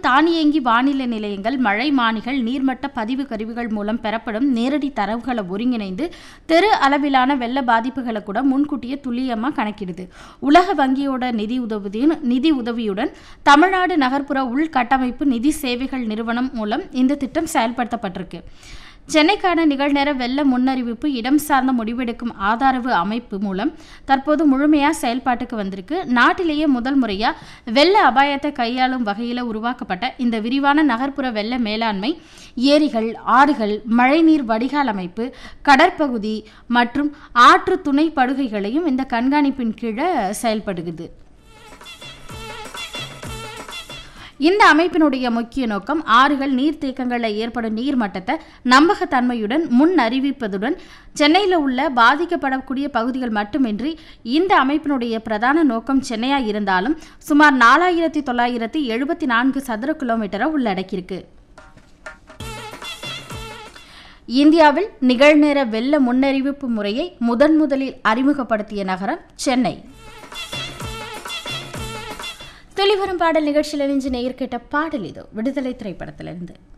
தானியங்கி வானிலை நிலையங்கள் மழை மானிகள் நீர்மட்ட பதிவு கருவிகள் மூலம் பெறப்படும் நேரடி தரவுகளை ஒருங்கிணைந்து தெரு அளவிலான வெள்ள பாதிப்புகளை கூட முன்கூட்டியே துல்லியமாக கணக்கிடுது உலக வங்கியோட நிதி உதவியுடன் நிதி உதவியுடன் தமிழ்நாடு நகர்ப்புற உள்கட்டமைப்பு நிதி சேவைகள் நிறுவனம் மூலம் இந்த திட்டம் செயல்படுத்தப்பட்டிருக்கு சென்னைக்கான நிகழ்நேர வெள்ள முன்னறிவிப்பு இடம் சார்ந்த முடிவெடுக்கும் ஆதரவு அமைப்பு மூலம் தற்போது முழுமையாக செயல்பாட்டுக்கு வந்திருக்கு நாட்டிலேயே முதல் முறையாக வெள்ள அபாயத்தை கையாளும் வகையில் உருவாக்கப்பட்ட இந்த விரிவான நகர்ப்புற வெள்ள மேலாண்மை ஏரிகள் ஆறுகள் மழைநீர் வடிகால் அமைப்பு கடற்பகுதி மற்றும் ஆற்று துணை படுகைகளையும் இந்த கண்காணிப்பின் கீழே செயல்படுகிறது இந்த அமைப்பினுடைய முக்கிய நோக்கம் ஆறுகள் நீர்த்தேக்கங்களில் ஏற்படும் நீர் மட்டத்தை நம்பகத்தன்மையுடன் முன் அறிவிப்பதுடன் சென்னையில் உள்ள பாதிக்கப்படக்கூடிய பகுதிகள் மட்டுமின்றி இந்த அமைப்பினுடைய பிரதான நோக்கம் சென்னையாக இருந்தாலும் சுமார் நாலாயிரத்தி தொள்ளாயிரத்தி எழுபத்தி நான்கு சதுர கிலோமீட்டரை உள்ளடக்கியிருக்கு இந்தியாவில் நிகழ்நேர வெள்ள முன்னறிவிப்பு முறையை முதன் முதலில் அறிமுகப்படுத்திய நகரம் சென்னை தெளிவரும் பாடல் நிகழ்ச்சியில் இன்று நேயர் கேட்ட பாடல் இதோ விடுதலை திரைப்படத்திலிருந்து